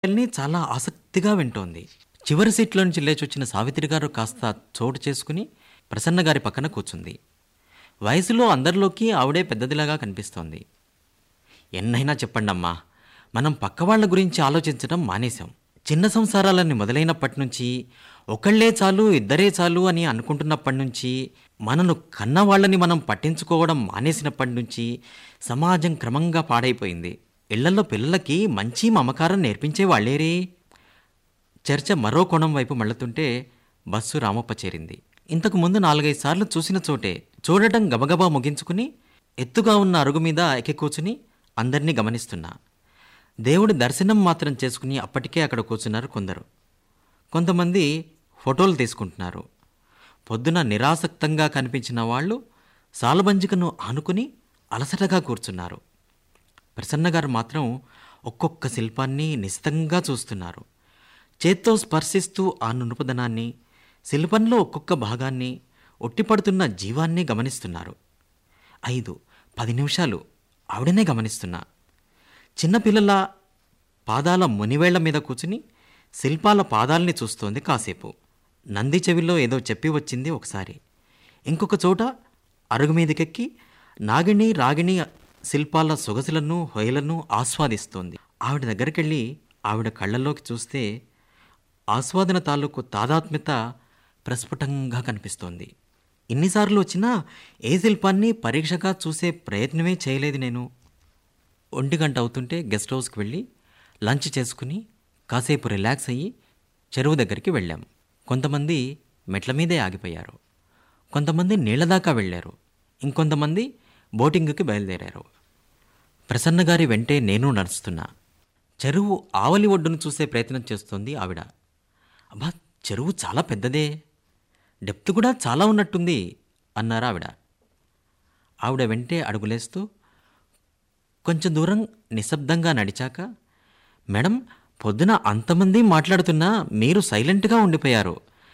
మాటల్ని చాలా ఆసక్తిగా వింటోంది చివరి సీట్లో నుంచి లేచొచ్చిన సావిత్రి గారు కాస్త చోటు చేసుకుని ప్రసన్న గారి పక్కన కూర్చుంది వయసులో అందరిలోకి ఆవిడే పెద్దదిలాగా కనిపిస్తోంది ఎన్నైనా చెప్పండమ్మా మనం పక్కవాళ్ల గురించి ఆలోచించడం మానేశాం చిన్న సంసారాలని మొదలైనప్పటి నుంచి ఒకళ్ళే చాలు ఇద్దరే చాలు అని అనుకుంటున్నప్పటి నుంచి మనను కన్నవాళ్ళని మనం పట్టించుకోవడం మానేసినప్పటి నుంచి సమాజం క్రమంగా పాడైపోయింది ఇళ్లలో పిల్లలకి మంచి మమకారం నేర్పించే వాళ్ళేరే చర్చ మరో కోణం వైపు మళ్ళుతుంటే బస్సు రామప్ప చేరింది ఇంతకు ముందు నాలుగైదు సార్లు చూసిన చోటే చూడటం గబగబా ముగించుకుని ఎత్తుగా ఉన్న అరుగు మీద ఎక్కి కూర్చుని అందరినీ గమనిస్తున్నా దేవుడి దర్శనం మాత్రం చేసుకుని అప్పటికే అక్కడ కూర్చున్నారు కొందరు కొంతమంది ఫోటోలు తీసుకుంటున్నారు పొద్దున నిరాసక్తంగా కనిపించిన వాళ్ళు సాలబంజికను ఆనుకుని అలసటగా కూర్చున్నారు ప్రసన్న గారు మాత్రం ఒక్కొక్క శిల్పాన్ని నిశితంగా చూస్తున్నారు చేత్తో స్పర్శిస్తూ ఆ నునుపుదనాన్ని శిల్పంలో ఒక్కొక్క భాగాన్ని ఒట్టిపడుతున్న జీవాన్ని గమనిస్తున్నారు ఐదు పది నిమిషాలు ఆవిడనే గమనిస్తున్నా చిన్నపిల్లల పాదాల మునివేళ్ల మీద కూర్చుని శిల్పాల పాదాల్ని చూస్తోంది కాసేపు నంది చెవిలో ఏదో చెప్పి వచ్చింది ఒకసారి ఇంకొక చోట అరుగు మీదకెక్కి నాగిణి రాగిణి శిల్పాల సొగసులను హొయలను ఆస్వాదిస్తోంది ఆవిడ దగ్గరికెళ్ళి ఆవిడ కళ్ళల్లోకి చూస్తే ఆస్వాదన తాలూకు తాదాత్మ్యత ప్రస్ఫుటంగా కనిపిస్తోంది ఇన్నిసార్లు వచ్చినా ఏ శిల్పాన్ని పరీక్షగా చూసే ప్రయత్నమే చేయలేదు నేను ఒంటి గంట అవుతుంటే గెస్ట్ హౌస్కి వెళ్ళి లంచ్ చేసుకుని కాసేపు రిలాక్స్ అయ్యి చెరువు దగ్గరికి వెళ్ళాం కొంతమంది మెట్ల మీదే ఆగిపోయారు కొంతమంది నీళ్ల దాకా వెళ్ళారు ఇంకొంతమంది బోటింగ్కి బయలుదేరారు ప్రసన్న గారి వెంటే నేను నడుస్తున్నా చెరువు ఆవలి ఒడ్డును చూసే ప్రయత్నం చేస్తోంది ఆవిడ అబ్బా చెరువు చాలా పెద్దదే డెప్త్ కూడా చాలా ఉన్నట్టుంది అన్నారు ఆవిడ ఆవిడ వెంటే అడుగులేస్తూ కొంచెం దూరం నిశ్శబ్దంగా నడిచాక మేడం పొద్దున అంతమంది మాట్లాడుతున్నా మీరు సైలెంట్గా ఉండిపోయారు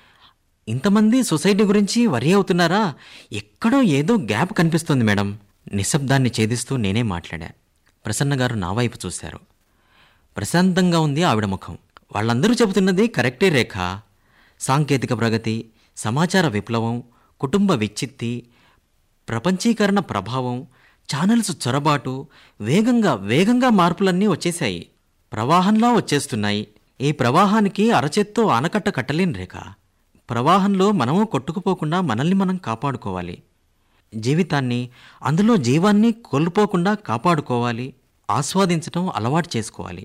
ఇంతమంది సొసైటీ గురించి వరి అవుతున్నారా ఎక్కడో ఏదో గ్యాప్ కనిపిస్తుంది మేడం నిశ్శబ్దాన్ని ఛేదిస్తూ నేనే మాట్లాడా ప్రసన్న గారు నా వైపు చూశారు ప్రశాంతంగా ఉంది ఆవిడ ముఖం వాళ్ళందరూ చెబుతున్నది కరెక్టే రేఖ సాంకేతిక ప్రగతి సమాచార విప్లవం కుటుంబ విచ్చిత్తి ప్రపంచీకరణ ప్రభావం ఛానల్స్ చొరబాటు వేగంగా వేగంగా మార్పులన్నీ వచ్చేశాయి ప్రవాహంలా వచ్చేస్తున్నాయి ఈ ప్రవాహానికి అరచేత్తో ఆనకట్ట కట్టలేని రేఖ ప్రవాహంలో మనము కొట్టుకుపోకుండా మనల్ని మనం కాపాడుకోవాలి జీవితాన్ని అందులో జీవాన్ని కోల్పోకుండా కాపాడుకోవాలి ఆస్వాదించటం అలవాటు చేసుకోవాలి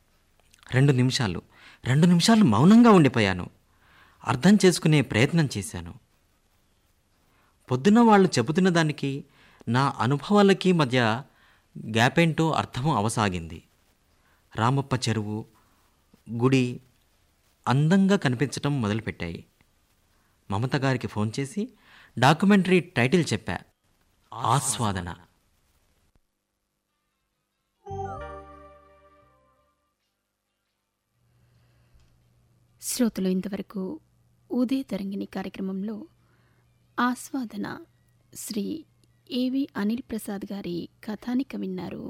రెండు నిమిషాలు రెండు నిమిషాలు మౌనంగా ఉండిపోయాను అర్థం చేసుకునే ప్రయత్నం చేశాను పొద్దున్న వాళ్ళు చెబుతున్న దానికి నా అనుభవాలకి మధ్య గ్యాప్ ఏంటో అర్థం అవసాగింది రామప్ప చెరువు గుడి అందంగా కనిపించటం మొదలుపెట్టాయి మమత గారికి ఫోన్ చేసి డాక్యుమెంటరీ టైటిల్ చెప్పా ఆస్వాదన శ్రోతలు ఇంతవరకు ఉదయ తరంగిణి కార్యక్రమంలో ఆస్వాదన శ్రీ ఏవి అనిల్ ప్రసాద్ గారి కథానిక విన్నారు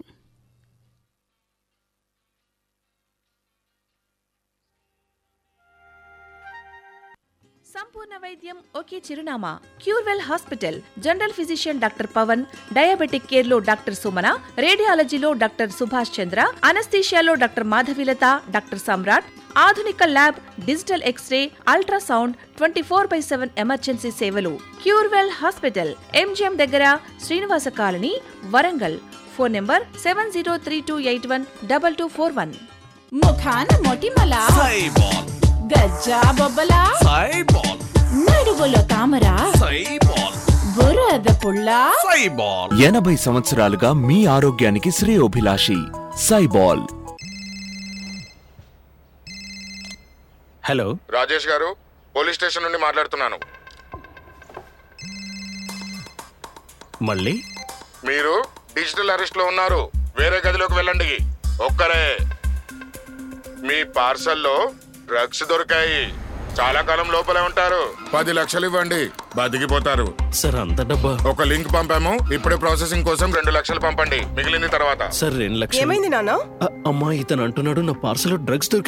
సంపూర్ణ వైద్యం ఒకే చిరునామా Curewell hospital general physician doctor Pavan diabetic care లో డాక్టర్ సుమన రేడియాలజీలో డాక్టర్ సుభాష్ చంద్ర అనస్థీషియాలో డాక్టర్ మాధవిలత డాక్టర్ సమ్రాట్ ఆధునిక lab digital X ray ultrasound twenty four by seven emergency సేవలు క్యూర్వెల్ హాస్పిటల్ ఎంజిఎం దగ్గర Srinivasa colony Warangal phone number seven zero three two eight one double two four one ముఖాన మొటిమల సైబాల్ గజ్జా బొబ్బల సైబాల్ నడువులో తామర సైబాల్ బురద పుల్ల సైబాల్ ఎనభై సంవత్సరాలుగా మీ ఆరోగ్యానికి శ్రేయోభిలాషి సైబాల్ హలో రాజేష్ గారు పోలీస్ స్టేషన్ నుండి మాట్లాడుతున్నాను మళ్ళీ మీరు డిజిటల్ అరెస్ట్ లో ఉన్నారు వేరే గదిలోకి వెళ్ళండి ఒక్కరే మీ పార్సల్లో డ్రగ్స్ దొరికాయి చాలా కాలం లోపలే ఉంటారు పది లక్షలు ఇవ్వండి బతికిపోతారు సార్ అంత డబ్బా ఒక లింక్ పంపాము ఇప్పుడే ప్రాసెసింగ్ కోసం రెండు లక్షలు పంపండి మిగిలింది తర్వాత సార్ రెండు లక్షలు ఏమైంది నాన్న అ- అమ్మా ఇతను అంటున్నాడు నా పార్సల్ డ్రగ్స్ దొరికి